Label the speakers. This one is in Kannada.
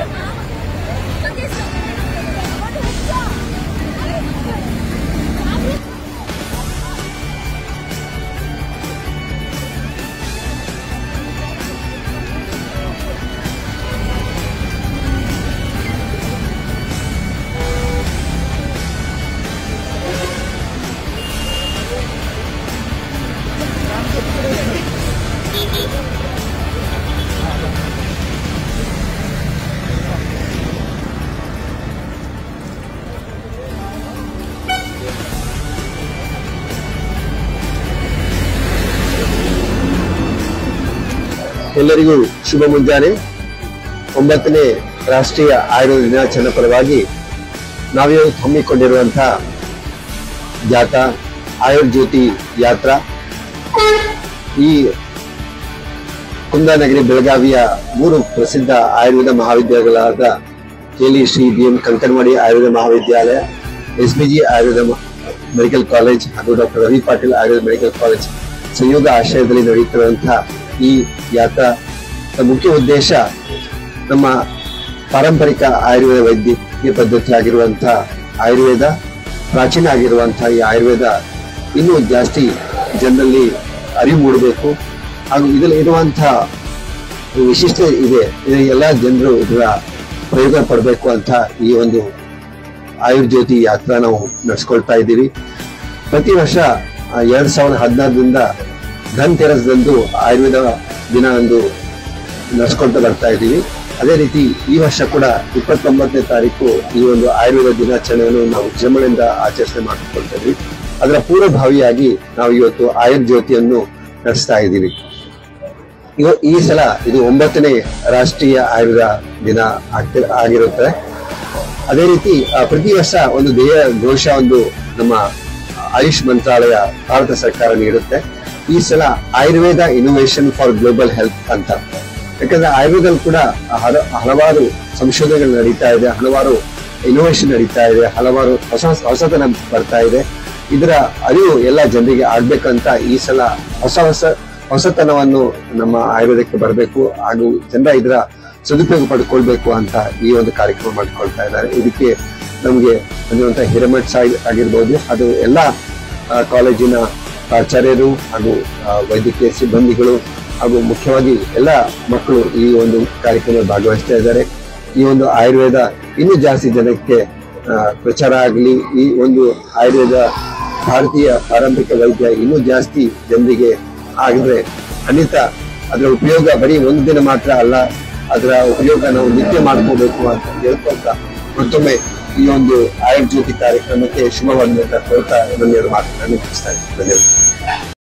Speaker 1: ಎಲ್ಲರಿಗೂ ಶುಭ ಮುಂಜಾನೆ ಒಂಬತ್ತನೇ ರಾಷ್ಟ್ರೀಯ ಆಯುರ್ವೇದ ದಿನಾಚರಣೆ ಪರವಾಗಿ ನಾವಿವತ್ತು ಹಮ್ಮಿಕೊಂಡಿರುವಂತಹ ಜಾಥಾ ಆಯುರ್ಜ್ಯೋತಿ ಯಾತ್ರಾ ಈ ಕುಂದಾನಗರಿ ಬೆಳಗಾವಿಯ ಮೂರು ಪ್ರಸಿದ್ಧ ಆಯುರ್ವೇದ ಮಹಾವಿದ್ಯಾಲಯಗಳಾದ KLE Shri B M Kankanawadi Ayurveda ಮಹಾವಿದ್ಯಾಲಯ ಎಸ್ ಬಿ ಜಿ ಆಯುರ್ವೇದ ಮ- ಮೆಡಿಕಲ್ ಕಾಲೇಜ್ ಹಾಗೂ doctor Ravi Patil Ayurveda medical college ಸಂಯೋಗ ಆಶ್ರಯದಲ್ಲಿ ನಡೆಯುತ್ತಿರುವಂತಹ ಈ ಯಾತ್ರಾ ಮುಖ್ಯ ಉದ್ದೇಶ ನಮ್ಮ ಪಾರಂಪರಿಕ ಆಯುರ್ವೇದ ವೈದ್ಯಕೀಯ ಪದ್ಧತಿ ಆಗಿರುವಂತಹ ಆಯುರ್ವೇದ ಪ್ರಾಚೀನ ಆಗಿರುವಂತಹ ಈ ಆಯುರ್ವೇದ ಇನ್ನೂ ಜಾಸ್ತಿ ಜನರಲ್ಲಿ ಅರಿವು ಮೂಡಬೇಕು ಹಾಗೂ ಇದರಲ್ಲಿ ಇರುವಂತಹ ವಿಶಿಷ್ಟ ಇದೆ ಇದು ಎಲ್ಲ ಜನರು ಇದರ ಪ್ರಯೋಗ ಪಡಬೇಕು ಅಂತ ಈ ಒಂದು ಆಯುರ್ಜ್ಯೋತಿ ಯಾತ್ರಾ ನಾವು ನಡೆಸ್ಕೊಳ್ತಾ ಇದ್ದೀವಿ ಪ್ರತಿ ವರ್ಷ ಆ, ಎರಡ್ ಸಾವಿರದ ಹದಿನಾರರಿಂದ ಧನ್ತೆರಸ್ದಂದು ಆಯುರ್ವೇದ ದಿನ ಅಂದು ನಡೆಸ್ಕೊಳ್ತಾ ಬರ್ತಾ ಇದ್ದೀವಿ ಅದೇ ರೀತಿ ಈ ವರ್ಷ ಕೂಡ ಇಪ್ಪತ್ತೊಂಬತ್ತನೇ ತಾರೀಕು ಈ ಒಂದು ಆಯುರ್ವೇದ ದಿನಾಚರಣೆಯನ್ನು ನಾವು ವಿಜೃಂಭಣೆಯಿಂದ ಆಚರಣೆ ಮಾಡಿಕೊಳ್ತಾ ಇದ್ವಿ ಅದರ ಪೂರ್ವಭಾವಿಯಾಗಿ ನಾವು ಇವತ್ತು ಆಯುರ್ಜ್ಯೋತಿಯನ್ನು ನಡೆಸ್ತಾ ಇದ್ದೀವಿ ಇವ- ಈ ಸಲ ಇದು ಒಂಬತ್ತನೇ ರಾಷ್ಟ್ರೀಯ ಆಯುರ್ವೇದ ದಿನ ಆಗ್ತಿ ಆಗಿರುತ್ತೆ ಅದೇ ರೀತಿ ಆ, ಪ್ರತಿ ವರ್ಷ ಒಂದು ದೇಹ ಘೋಷ ಒಂದು ನಮ್ಮ ಆಯುಷ್ ಮಂತ್ರಾಲಯ ಭಾರತ ಸರ್ಕಾರ ನೀಡುತ್ತೆ ಈ ಸಲ Ayurveda innovation for global health ಅಂತ ಯಾಕಂದ್ರೆ ಆಯುರ್ವೇದದಲ್ಲಿ ಕೂಡ ಹಲ- ಹಲವಾರು ಸಂಶೋಧನೆಗಳು ನಡೀತಾ ಇದೆ ಹಲವಾರು ಇನೋವೇಷನ್ ನಡೀತಾ ಇದೆ ಹಲವಾರು ಹೊಸ ಹೊಸತನ ಬರ್ತಾ ಇದೆ ಇದರ ಅರಿವು ಎಲ್ಲ ಜನರಿಗೆ ಆಗ್ಬೇಕಂತ ಈ ಸಲ ಹೊಸ ಹೊಸ ಹೊಸತನವನ್ನು ನಮ್ಮ ಆಯುರ್ವೇದಕ್ಕೆ ಬರಬೇಕು ಹಾಗೂ ಜನರ ಇದರ ಸದುಪಯೋಗ ಪಡ್ಕೊಳ್ಬೇಕು ಅಂತ ಈ ಒಂದು ಕಾರ್ಯಕ್ರಮ ಮಾಡ್ಕೊಳ್ತಾ ಇದ್ದಾರೆ ಇದಕ್ಕೆ ನಮಗೆ ಬಂದಿರುವಂತಹ ಹಿರೇಮಠ್ ಸಾಯಿ ಆಗಿರ್ಬೋದು ಅದು ಎಲ್ಲ ಆ, ಕಾಲೇಜಿನ ಪ್ರಾಚಾರ್ಯರು ಹಾಗೂ ಆ, ವೈದ್ಯಕೀಯ ಸಿಬ್ಬಂದಿಗಳು ಹಾಗೂ ಮುಖ್ಯವಾಗಿ ಎಲ್ಲ ಮಕ್ಕಳು ಈ ಒಂದು ಕಾರ್ಯಕ್ರಮ ಭಾಗವಹಿಸ್ತಾ ಇದ್ದಾರೆ ಈ ಒಂದು ಆಯುರ್ವೇದ ಇನ್ನೂ ಜಾಸ್ತಿ ಜನಕ್ಕೆ ಆ, ಪ್ರಚಾರ ಆಗಲಿ ಈ ಒಂದು ಆಯುರ್ವೇದ ಭಾರತೀಯ ಪಾರಂಪರಿಕ ವೈದ್ಯ ಇನ್ನೂ ಜಾಸ್ತಿ ಜನರಿಗೆ ಆಗಿದ್ರೆ ಖಂಡಿತ ಅದರ ಉಪಯೋಗ ಬರೀ ಒಂದು ದಿನ ಮಾತ್ರ ಅಲ್ಲ ಅದರ ಉಪಯೋಗ ನಾವು ನಿತ್ಯ ಮಾಡ್ಕೋಬೇಕು ಅಂತ ಹೇಳ್ಕೊಂತ ಮತ್ತೊಮ್ಮೆ ಈ ಒಂದು ಆಯುರ್ಜ್ಯೋತಿ ಕಾರ್ಯಕ್ರಮಕ್ಕೆ ಶುಭವಾಗಲಿ ಅಂತ ಹೇಳ್ತಾ ನನ್ನ ಎರಡು ಮಾತುಗಳನ್ನು ಮುಗಿಸ್ತಾ ಇದ್ದೀನಿ ಧನ್ಯವಾದ